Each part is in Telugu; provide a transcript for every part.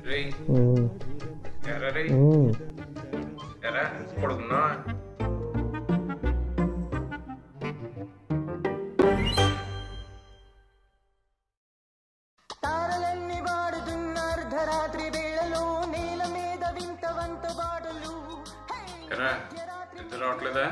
రేయ్ ఉమ్, ఎరా రేయ్ ఉమ్. ఎరా పడుకున్నా తారలన్నీ వాడుతున్న అర్ధరాత్రి వేళలో నేల మీద వింత వంత బాటలు ఎరా నిద్ర రావట్లేదా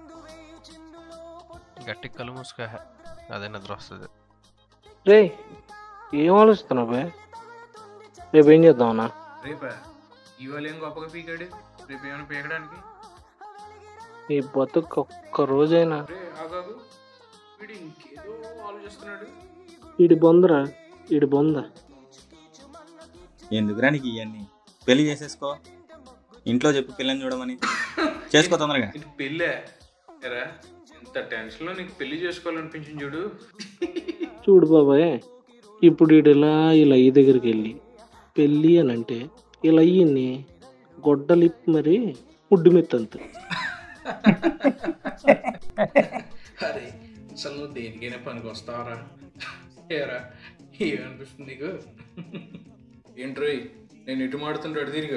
గట్టి కళ్ళు మూసుకో అదే నిద్ర వస్తుంది రే ఏం ఆలోచిస్తున్నావు బే రేపు ఏం చేద్దామన్నా రేపా ఇవాళ ఏం గొప్పగా పీకాడు రేపు ఏమైనా పీకడానికి ఈ బతుకు ఒక్క రోజైనా రే ఆగాగు వీడు ఇంకేదో ఆలోచిస్తున్నాడు ఈడి బొందరా ఈడి బొంద ఎందుకురా నీకు ఇవన్నీ పెళ్లి చేసేసుకో ఇంట్లో చెప్పు పిల్లని చూడమని చేసుకో తొందరగా ఇది పెళ్ళే ఎరా ఇంత టెన్షన్లో నీకు పెళ్లి చేసుకోవాలనిపించింది చూడు చూడు బాబాయ్ ఇప్పుడు ఈడు ఇలా ఇలా అయ్యి దగ్గరికి వెళ్ళి పెళ్ళి అని అంటే ఇలా అయ్యింది గొడ్డలిప్పి మరి ముడ్డు మెత్తంత అరే అసలు నువ్వు దేనికైనా పనికి వస్తావరా ఏరా ఏమనిపిస్తుంది నీకు ఏంట్రోయ్ నేను ఇటు మాడుతుంటాడు తిరిగి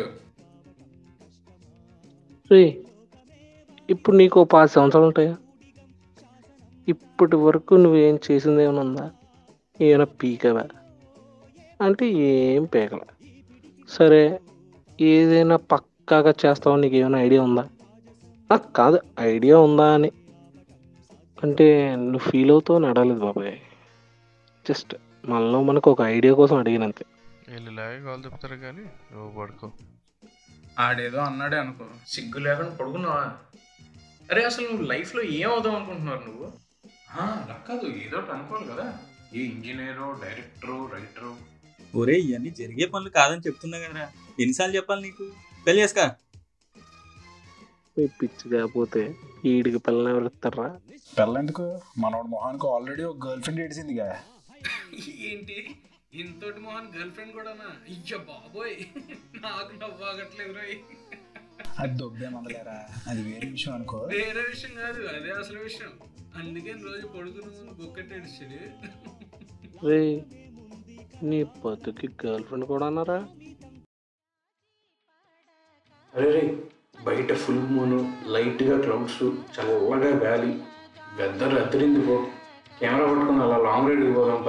రే ఇప్పుడు నీకు ఓ పాతి సంవత్సరాలు ఉంటాయా ఇప్పటి వరకు నువ్వేం చేసింది ఏమైనా ఉందా ఏమైనా పీకవా అంటే ఏం పీకల సరే ఏదైనా పక్కాగా చేస్తావో నీకు ఏమైనా ఐడియా ఉందా నాకు కాదు ఐడియా ఉందా అని అంటే నువ్వు ఫీల్ అవుతావు అని అడగలేదు బాబాయ్ జస్ట్ మనలో మనకు ఒక ఐడియా కోసం అడిగినంతే వీళ్ళు ఇలాగే కాలు తిప్పుతారు కానీ నువ్వు పడుకో ఆడేదో అన్నాడే అనుకో సిగ్గు లేకుండా పడుకున్నావా అరే అసలు నువ్వు లైఫ్లో ఏం అవుదాం అనుకుంటున్నారు నువ్వు ఆ, అలా కాదు ఏదో ఒకటి అనుకోవాలి కదా ఏ ఇంజనీరో డైరెక్టరు రైటరు ఒరే ఇవన్నీ జరిగే పనులు కాదని చెప్తున్నా కదరా ఎన్నిసార్లు చెప్పాలి నీకు పెళ్లి చేసుకో మీ పిచ్చి కాకపోతే ఈడికి పిల్లలు ఎవరు ఇస్తారా పెళ్ళెందుకు మనోడు మొహానికి ఆల్రెడీ ఒక గర్ల్ ఫ్రెండ్ ఏడిసిందిగా ఏంటి ఇంతటి మోహన్ గర్ల్ ఫ్రెండ్ కూడానా అయ్యో బాబోయ్ నాకు నవ్వాగట్లేదు రోయ్ అది దొబ్బే మందలేరా అది వేరే విషయం అనుకో వేరే విషయం కాదు అదే అసలు విషయం అందుకే రోజు పడుకున్న ముందు బొక్కటేడిచాడు రే నీ బతుకి గర్ల్ ఫ్రెండ్ కూడా అన్నారా అరే రే బయట ఫుల్ మూన్ లైట్గా క్లౌడ్స్ చల్లగా గాలి వెదర్ అద్దరింది పో కెమెరా పట్టుకుని అలా లాంగ్ రైడ్కి పోదాంపా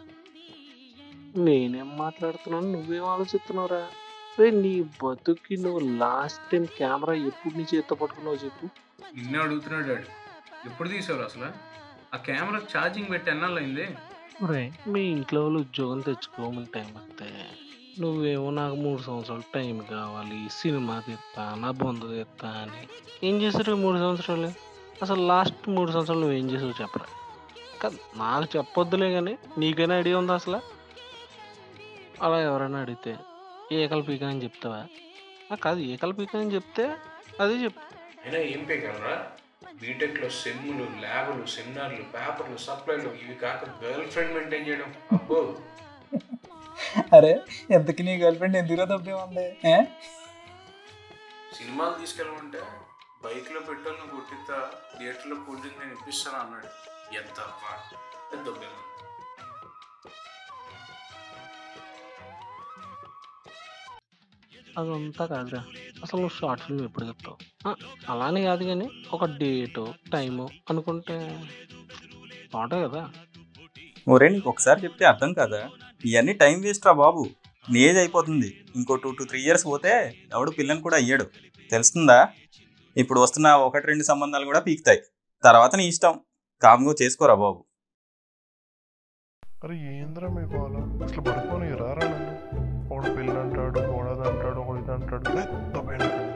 నేనేం మాట్లాడుతున్నాను నువ్వేం ఆలోచిస్తున్నావురా రే నీ బతుకి నువ్వు లాస్ట్ టైం కెమెరా ఎప్పుడు నీ చేత్తో పట్టుకున్నావు చెప్పు నిన్నే అడుగుతున్నాడు డాడీ ఎప్పుడు తీసావు అసలు ఆ కెమెరా ఛార్జింగ్ పెట్టి ఎన్నాళ్ళైంది రే మీ ఇంట్లో వాళ్ళు ఉద్యోగం తెచ్చుకోమని టైం వస్తే నువ్వేమో నాకు మూడు సంవత్సరాలు టైం కావాలి సినిమా తీస్తా నా బొంద తీస్తా అని ఏం చేశారు ఈ మూడు సంవత్సరాలు అసలు లాస్ట్ మూడు సంవత్సరాలు నువ్వేం చేసావు చెప్పరా కాదు నాకు చెప్పొద్దులే కానీ నీకైనా ఐడియా ఉందా అసలు అలా ఎవరైనా అడిగితే ఏకల పీక అని చెప్తావా ఆ, కాదు ఏకల పీక అని చెప్తే అదే చెప్పు అయినా ఏం పేగలరా బీటెక్లో సెమ్ములు ల్యాబులు సెమినార్లు పేపర్లు సప్లైలు ఇవి కాక గర్ల్ ఫ్రెండ్ మెయింటైన్ చేయడం అబ్బో అరే ఎంతకి నీ గర్ల్ ఫ్రెండ్ ఎందుకు దొబ్బే ఉంది ఏ? సినిమాలు తీసుకెళ్ళమంటే బైక్లో పెట్రోల్ని కొట్టిస్తా థియేటర్లో కూల్ డ్రింక్ నేను ఇప్పిస్తాను అన్నాడు ఎంత పెద్ద దొబ్బేమో. అదంతా కాదురా అసలు నువ్వు షార్ట్ ఫిల్మ్ ఎప్పుడు చెప్తావు ఆ, అలానే కాదు కానీ ఒక డేటు టైము అనుకుంటే బాగుంటాయి కదా ఒరే నీకు ఒకసారి చెప్తే అర్థం కదా ఇవన్నీ టైం వేస్ట్ రా బాబు నీ ఏజ్ అయిపోతుంది ఇంకో టూ టు త్రీ ఇయర్స్ పోతే ఎవడు పిల్లని కూడా అయ్యాడు తెలుస్తుందా ఇప్పుడు వస్తున్న ఒకటి రెండు సంబంధాలు కూడా పీకుతాయి తర్వాత నీ ఇష్టం కామ్గా చేసుకోరా బాబు అరే ఏంద్రా మీ గోల అసలు పడుకొని రారా నన్ను ఒకడు పెళ్ళి అంటాడు ఒకడు అది అంటాడు ఒకడు ఇది అంటాడు లే, దొబ్బేయండి.